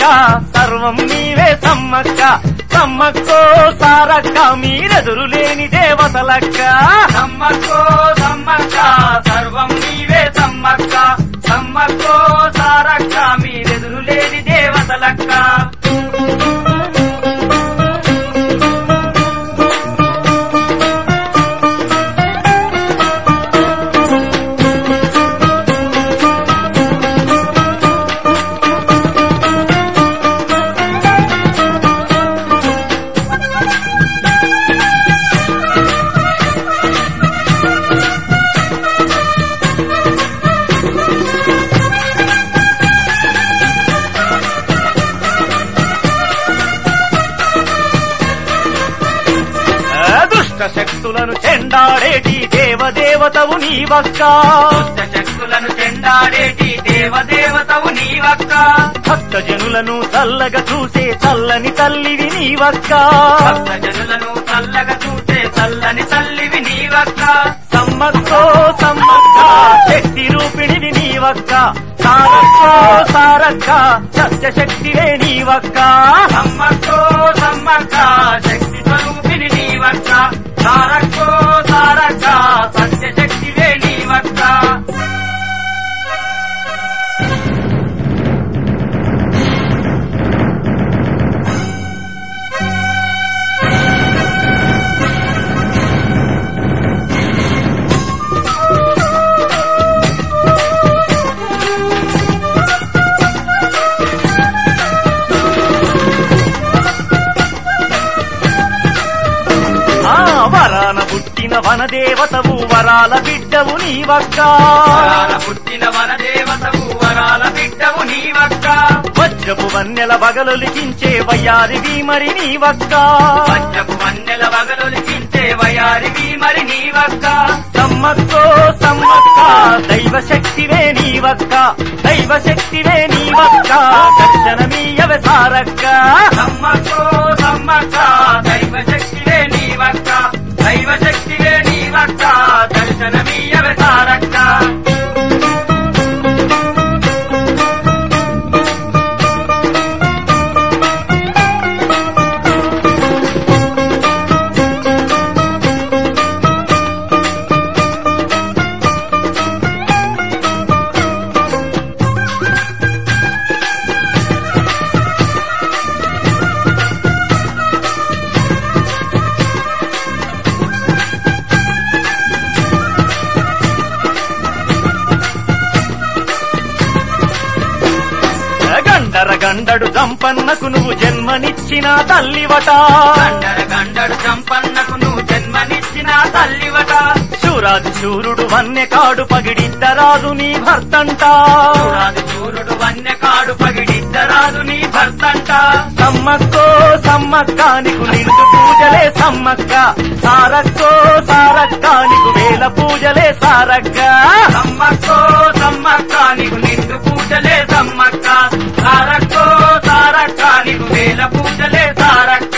సర్వం నీవే సమ్మక్క సమ్మక్కో సారక్క మీరెదురు లేని దేవతలక్క సమ్మక్కో సమ్మక్క సర్వం నీవే సమ్మక్క సమ్మక్కో సారక్క మీరెదురు లేని దేవతలక్క ఆ దుష్ట శక్తులను చెండాడేటి దేవదేవతవు నీవక్క దుష్ట శక్తులను చెండాడేటి దేవదేవతవు నీవక్క భక్త జనులను చల్లగా చూసే చల్లని తల్లివి నీవక్క భక్త జనులను చల్లగా చూసే చల్లని తల్లివి నీవక్క సమ్మక్కో సమ్మక్క శక్తి రూపిణివి నీవక్క సారక్కో సారక్క సత్య శక్తివే నీవక్క సమ్మక్కో సమ్మక్క శక్తి స్వరూపిణి నీవక్క సారక్కో సారక్క సత్య శక్తివే నీవక్క ఆ వరాన పుట్టిన వనదేవతవు వరాల బిడ్డవు నీవక్క వరాల పుట్టిన వనదేవతవు వరాల బిడ్డవు నీవక్క వజ్రపు వన్నెల బగలొలికించే వయ్యారివి మరి నీవక్క పంచపు వన్నెల వగలొలికించే వయారివి మరి నీవక్క సమ్మక్కో సమ్మక్క దైవ శక్తివే నీవక్క దైవ శక్తివే నీవక్క దర్శనమీయవ సారక్క సమ్మక్కో సమ్మక్క దైవ శక్తివే నీవక్క దైవ శక్తివే నీవక్క దర్శనమీయవ సారక్క గండర గండడు సంపన్నకు నువ్వు జన్మనిచ్చిన తల్లివట గండర గండడు సంపన్నకు నువ్వు జన్మనిచ్చిన తల్లివట శూరాది శూరుడు వన్నె కాడు పగిడిద్దరాదు నీ భర్తంట చూరాది సూర్యుడు వన్య కాడు పగిడిద్దరాదు నీ భర్తంట సమ్మక్కో సమ్మక్క నీకు నిండు పూజలే సమ్మక్క సారక్కో సారక్క నీకు వేల పూజలే సారక్క సమ్మక్కో సమ్మక్క నీకు నిండు పూజలే సమ్మక్క సారక్కో సారక్క నీకు వేల పూజలే సారక్క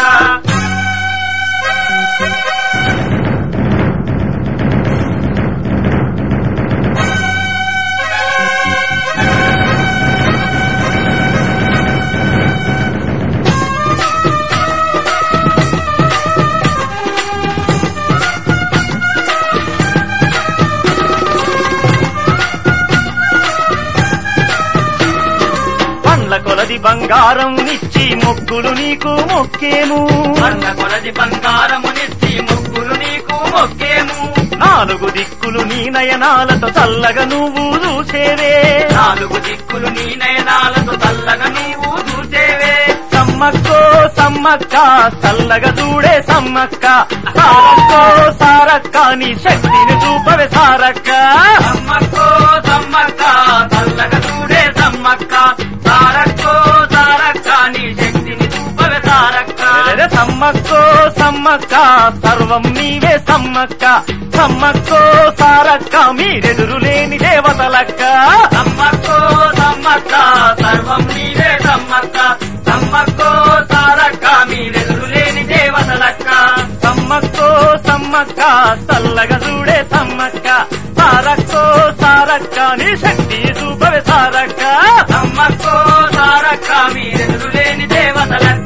పండ్ల కొలది బంగారం నిచ్చి మొక్కులు నీకు మొక్కేము అన్న కొలది బంగారమునిచ్చి ముగ్గురు నీకు మొక్కేము నాలుగు దిక్కులు నీ నయనాలతో చల్లగా నువ్వు చూసేవే నాలుగు దిక్కులు నీ నయనాలతో చల్లగా నీవు చూసేవే సమ్మక్కో సమ్మక్క చల్లగా చూడే సమ్మక్క సారక్కో సారక్క నీ శక్తిని చూపవే సారక్క సమ్మక్కో సమ్మక్క చల్లగా చూడే సమ్మక్క సారక్కో సారక్క నీ శక్తిని చూపవే సారక్క ఎరె సమ్మక్కో సమ్మక్క సర్వం నీవే సమ్మక్క సమ్మక్కో సారక్క మీరెదురు లేని దేవతలక్క సమ్మక్కో సమ్మక్క సర్వం నీవే సమ్మక్క సమ్మక్కో సారక్క మీరెదురు లేని దేవతలక్క సమ్మక్కో సమ్మక్క చల్లగా చూడే సమ్మక్క సారక్కో సారక్క నీ శక్తి చూపవే సారక్క సమ్మక్కో సారక్క లెక్క మీరెదురు లేని దేవతలక్క